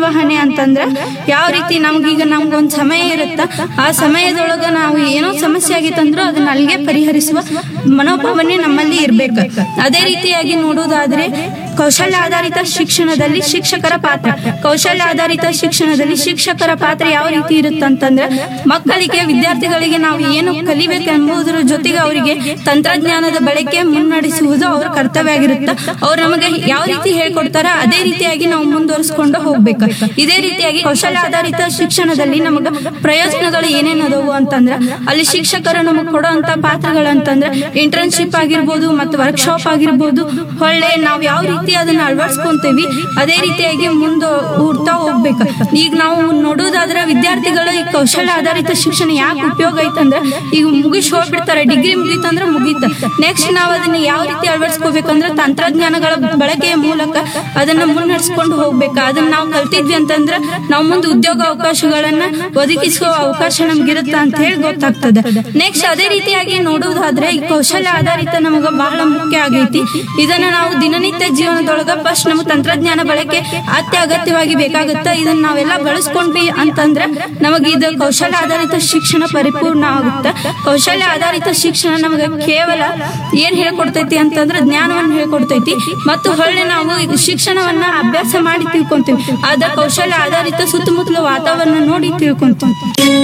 ನಿರ್ವಹಣೆ ಅಂತಂದ್ರ ಯಾವ ರೀತಿ ನಮ್ಗೀಗ ನಮ್ಗೊಂದ್ ಸಮಯ ಇರುತ್ತ ಆ ಸಮಯದೊಳಗ ನಾವು ಏನೋ ಸಮಸ್ಯೆ ಆಗಿತ್ತಂದ್ರೂ ಅದನ್ನ ಅಲ್ಲಿಗೆ ಪರಿಹರಿಸುವ ಮನೋಭಾವನೆ ನಮ್ಮಲ್ಲಿ ಇರ್ಬೇಕು ಅದೇ ರೀತಿಯಾಗಿ ನೋಡುವುದಾದ್ರೆ ಕೌಶಲ್ಯ ಆಧಾರಿತ ಶಿಕ್ಷಣದಲ್ಲಿ ಶಿಕ್ಷಕರ ಪಾತ್ರ ಕೌಶಲ್ಯ ಆಧಾರಿತ ಶಿಕ್ಷಣದಲ್ಲಿ ಶಿಕ್ಷಕರ ಪಾತ್ರ ಯಾವ ರೀತಿ ಇರುತ್ತಂತಂದ್ರೆ ಮಕ್ಕಳಿಗೆ ವಿದ್ಯಾರ್ಥಿಗಳಿಗೆ ನಾವು ಏನು ಕಲಿಬೇಕೆಂಬುದರ ಜೊತೆಗೆ ಅವರಿಗೆ ತಂತ್ರಜ್ಞಾನದ ಬಳಕೆ ಮುನ್ನಡೆಸುವುದು ಅವರ ಕರ್ತವ್ಯ ಆಗಿರುತ್ತೆ ಅವ್ರು ನಮಗೆ ಯಾವ ರೀತಿ ಹೇಳ್ಕೊಡ್ತಾರ ಅದೇ ರೀತಿಯಾಗಿ ನಾವು ಮುಂದುವರಿಸಿಕೊಂಡು ಹೋಗ್ಬೇಕು ಇದೇ ರೀತಿಯಾಗಿ ಕೌಶಲ್ಯ ಆಧಾರಿತ ಶಿಕ್ಷಣದಲ್ಲಿ ನಮಗ ಪ್ರಯೋಜನಗಳು ಏನೇನದವು ಅಂತಂದ್ರ ಅಲ್ಲಿ ಶಿಕ್ಷಕರು ನಮಗೆ ಕೊಡುವಂತ ಪಾತ್ರಗಳಂತಂದ್ರ ಇಂಟರ್ನ್ಶಿಪ್ ಆಗಿರ್ಬೋದು ಮತ್ತು ವರ್ಕ್ಶಾಪ್ ಆಗಿರ್ಬೋದು ಹೊಳ್ಳೆ ನಾವ್ ಯಾವ ರೀತಿ ಅದನ್ನ ಅಳವಡಿಸ್ಕೊಂತೀವಿ ಅದೇ ರೀತಿಯಾಗಿ ಮುಂದೆ ಊಡ್ತಾ ಹೋಗ್ಬೇಕು ಈಗ ನಾವು ನೋಡೋದಾದ್ರೆ ವಿದ್ಯಾರ್ಥಿಗಳು ಈ ಕೌಶಲ್ಯ ಆಧಾರಿತ ಶಿಕ್ಷಣ ಯಾಕೆ ಉಪಯೋಗ ಐತಂದ್ರ ಈಗ ಮುಗಿಸ್ ಹೋಗ್ಬಿಡ್ತಾರೆ ಡಿಗ್ರಿ ಮುಗೀತಂದ್ರ ಮುಗೀತ ನೆಕ್ಸ್ಟ್ ನಾವ್ ಅದನ್ನ ಯಾವ ರೀತಿ ಅಳವಡಿಸ್ಕೋಬೇಕಂದ್ರ ತಂತ್ರಜ್ಞಾನಗಳ ಬಳಕೆಯ ಮೂಲಕ ಅದನ್ನ ಮುನ್ನಡೆಸ್ಕೊಂಡು ಹೋಗ್ಬೇಕು ಅದನ್ನ ನಾವು ಕಲ್ತಿದ್ವಿ ಅಂತಂದ್ರ ನಾವು ಮುಂದೆ ಉದ್ಯೋಗ ಅವಕಾಶಗಳನ್ನ ಒದಗಿಸುವ ಅವಕಾಶ ನಮ್ಗಿರುತ್ತ ಅಂತ ಹೇಳಿ ಗೊತ್ತಾಗ್ತದೆ ನೆಕ್ಸ್ಟ್ ಅದೇ ರೀತಿಯಾಗಿ ನೋಡುವುದಾದ್ರೆ ಈ ಕೌಶಲ್ಯ ಆಧಾರಿತ ನಮಗ ಬಹಳ ಮುಖ್ಯ ಆಗೈತಿ ಇದನ್ನ ನಾವು ದಿನನಿತ್ಯ ಜೀವನದೊಳಗ ಫಸ್ಟ್ ನಮ್ಗೆ ತಂತ್ರಜ್ಞಾನ ಬಳಕೆ ಅತ್ಯಗತ್ಯವಾಗಿ ಬೇಕಾಗುತ್ತ ಇದನ್ನ ನಾವೆಲ್ಲ ಬಳಸ್ಕೊಂಡ್ವಿ ಅಂತಂದ್ರ ನಮಗೆ ಇದು ಕೌಶಲ್ಯ ಆಧಾರಿತ ಶಿಕ್ಷಣ ಪರಿಪೂರ್ಣ ಆಗುತ್ತೆ ಕೌಶಲ್ಯ ಆಧಾರಿತ ಶಿಕ್ಷಣ ನಮಗೆ ಕೇವಲ ಏನ್ ಹೇಳ್ಕೊಡ್ತೈತಿ ಅಂತಂದ್ರ ಜ್ಞಾನವನ್ನ ಹೇಳ್ಕೊಡ್ತೈತಿ ಮತ್ತು ಹೊಳ್ಳೆ ನಾವು ಈಗ ಶಿಕ್ಷಣವನ್ನ ಅಭ್ಯಾಸ ಮಾಡಿ ತಿಳ್ಕೊಂತೀವಿ ಆದ ಕೌಶಲ್ಯ ಆಧಾರಿತ ಸುತ್ತಮುತ್ತಲ ವಾತಾವರಣ ನೋಡಿ ತಿಳ್ಕೊಂತೀವಿ